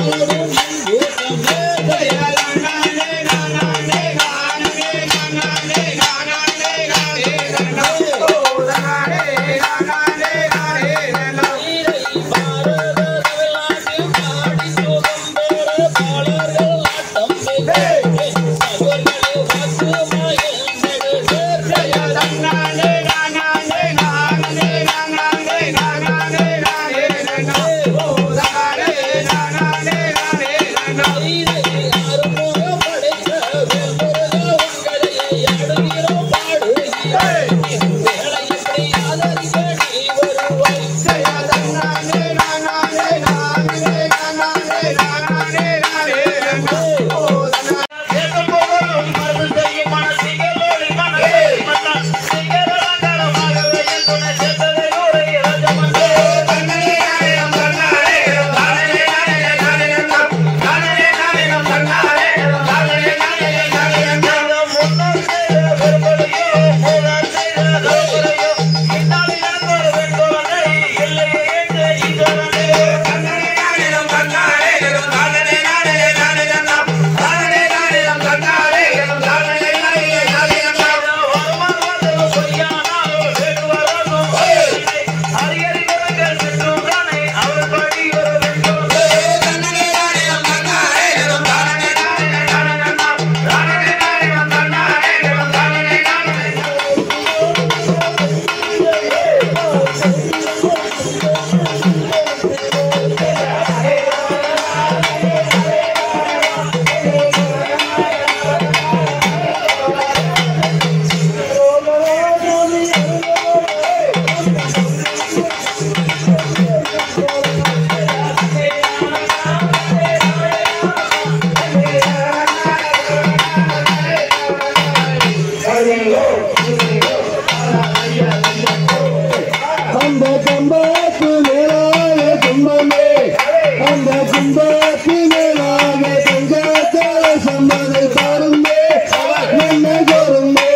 அந்த கம்பத்து மேலாக துன்பமே அந்த கும்பத்து மேலாக தங்கத்தால சம்பதை பாருமே என்ன கரும்பே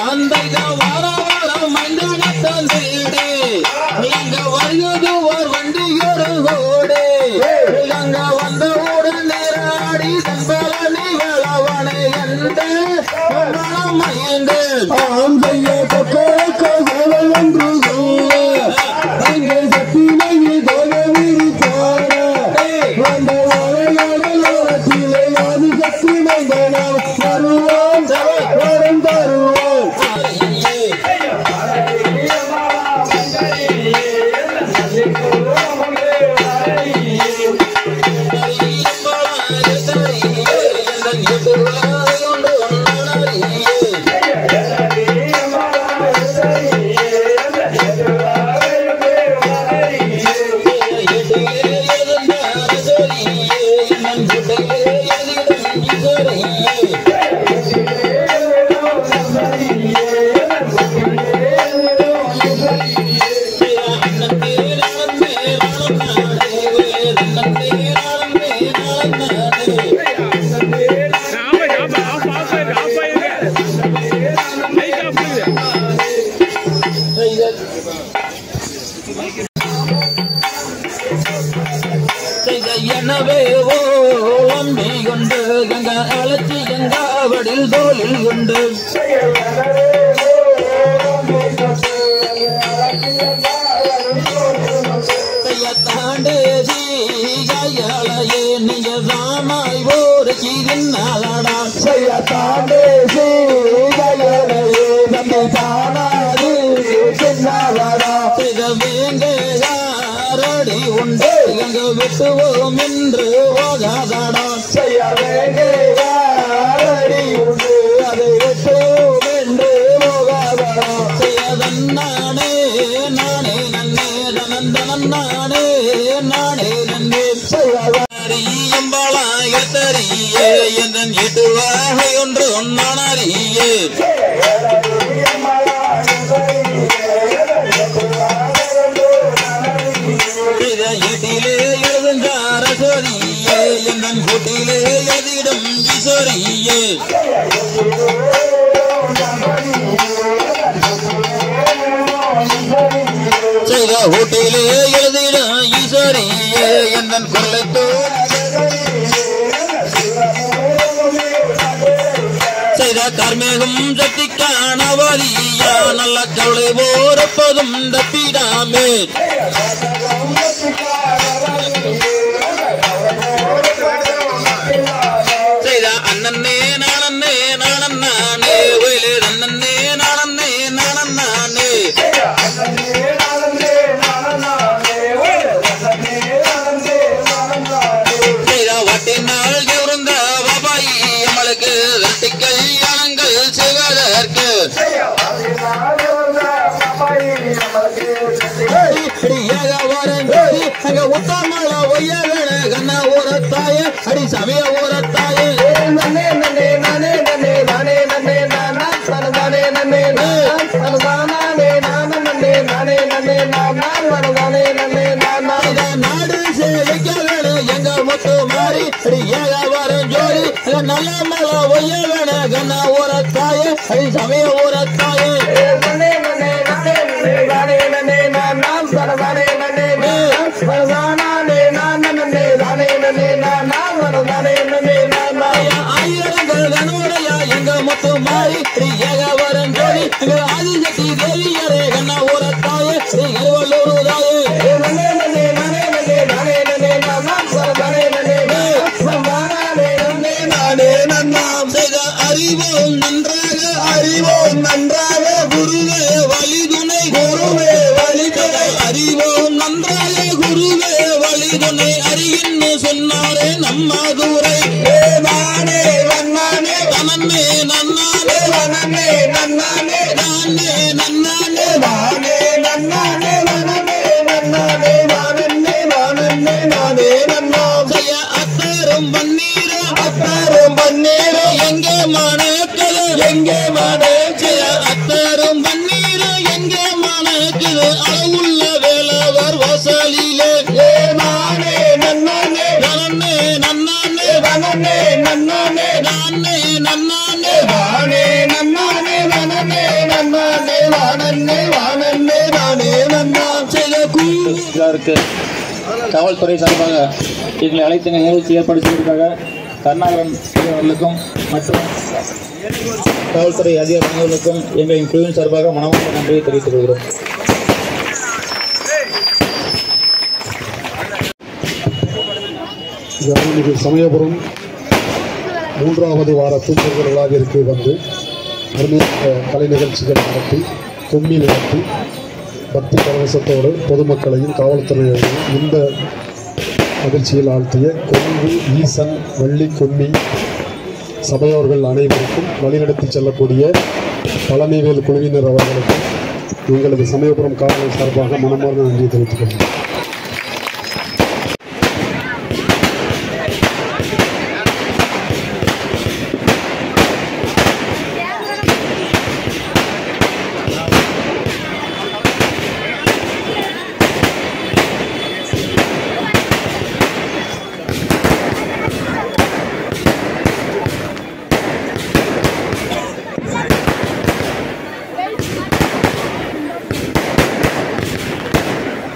ஆம் செய்ய பக்க என்று சொல்ல அங்கே சத்தினையை தொலைவிரி பாட அந்த வரையாடலோரத்திலே அது சத்தினை கணம் வருவோம் வரம் தருவோம் ஆமா ஆமா ஆஃப் ஆஃப் ஆயிருக்கு ஆஃப் ஆயிருக்கு லைட் ஆஃப் ஆயிருக்கு எனவே ஓம்பி கொண்டு எங்க அழைச்சி எங்காவடில் தோலில் கொண்டு தாண்டேசி கையாளையே நீங்க ராமாய் ஓர் கிரிநாளடா செய்ய தாண்டே செய்கையலையே தந்தை தானாது சென்னாவடா வேங்கையாரடி உண்டு எங்க விட்டுவோம் என்று போகாதடா செய்ய வேங்கையாரடி உண்டு அதை விட்டோம் என்று போகாதடா செய்யதன்னானே நானே நன்னே தனந்தனன் நானே நானே நன்னே அறியம்பாளாய் தறியே எந்தன் எட்டுவாக ஒன்று ஒன்னான் அறியே இதயத்திலே எழுதுங்கார சொரியே எந்தன் கூட்டிலே எதிடும் கிசோரியே செய்த ஊட்டிலே எழுதிடும் ஈஸ்வரியே எந்தன் குரலை தோல் சீர்மேகும் சக்திக்கான வாரியா நல்ல கவலை போரப்பதும் தப்பிடாமே செய்த அண்ணன்னே நானன்னே நானண்ணானே ஒயிலே அண்ணன்னே நானன்னே நானண்ணானே செய்த வாட்டினால் இருந்த பாபாயி நம்மளுக்கு வெட்டி கல்யாணங்கள் செய்வதற்கு அடியாக வரஞ்சோடி அங்க உத்தமல ஒய்யவன கண்ண ஊரத்தாய அடி சமய ஊரத்தாய நன்னே நன்னே நானே நன்னே நானே நன்னே நானா சனதானே நன்னே நானா சனதானே நானா நன்னே நானே நன்னே நானா சனதானே நன்னே நானா இத நாடு சேவிக்க வேணும் எங்க முத்து மாறி அடியாக வரஞ்சோடி அங்க நல்ல மல ஒய்யவன கண்ண ஊரத்தாய அடி சமய ஊரத்தாய நன்னே நன்னே நானே நன்னே நானே நன்னே நானா சனதானே நன்னே நானா சனதானே நானா நன்னே நானே நன்னே நானா சனதானே நன்னே நானா ஆயிரங்கள் கனவுடையா எங்க முத்து மாறி ஏக வரம் ஜோடி எங்க ஆதிசக்தி தேவியரே கண்ண ஊரத்தாயே ஸ்ரீ கருவல்லூர் தாயே நன்னே நன்னே நானே நன்னே நானே நன்னே நானா சனதானே நன்னே நானா சனதானே நன்னே நானே நன்னாம் செய்த அறிவோம் நன்றாக அறிவோம் நன்றாக குருவே வழி துணை குருவே வழி துணை அறிவோம் நன்றாக குருவே வழி துணை அறியின்னு சொன்னாரே நம்ம தூரை நானே நன்னானே தனன்னே நன்னானே வனனே நன்னானே நானே நன்னானே வானே நன்னானே வனனே நன்னானே வானன்னே வானன்னே நானே நன்னாம் செய்ய அத்தாரும் பன்னீரும் அத்தாரும் பன்னீரும் எங்கே மணக்குது எங்கே மணக்குது அத்தாரும் பன்னீரும் எங்கே மணக்குது அளவுள்ள வேலவர் வாசலிலே ஏ நானே நன்னானே நன்னே நன்னானே வனனே நன்னானே நானே நன்னானே வானே நன்னானே வனனே நன்னானே வானன்னே வானன்னே நானே நன்னாம் செய்த கூ இருக்கு காவல்துறை சார்பாக எங்களை அழைத்து இந்த நிகழ்ச்சி ஏற்பாடு செய்திருக்காங்க கருணாகரன் அவர்களுக்கும் மற்றும் காவல்துறை அதிகாரிகளுக்கும் எங்களின் குழுவின் சார்பாக மனமார்ந்த நன்றியை தெரிவித்துக் கொள்கிறோம் அருள்மிகு சமயபுரம் மூன்றாவது வார தூக்குதல் விழாவிற்கு வந்து அருமையாக கலை நிகழ்ச்சிகள் நடத்தி கும்மி நடத்தி பக்தி பரவசத்தோடு பொதுமக்களையும் காவல்துறையையும் இந்த மகிழ்ச்சியில் ஆழ்த்திய கொங்கு ஈசன் வள்ளி கும்மி சபையோர்கள் அனைவருக்கும் வழிநடத்தி செல்லக்கூடிய பழனிவேல் குழுவினர் அவர்களுக்கும் எங்களது சமயபுரம் காவல் சார்பாக மனமார்ந்த நன்றியை தெரிவித்துக் கொள்கிறேன்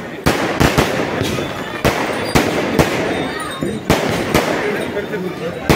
Thank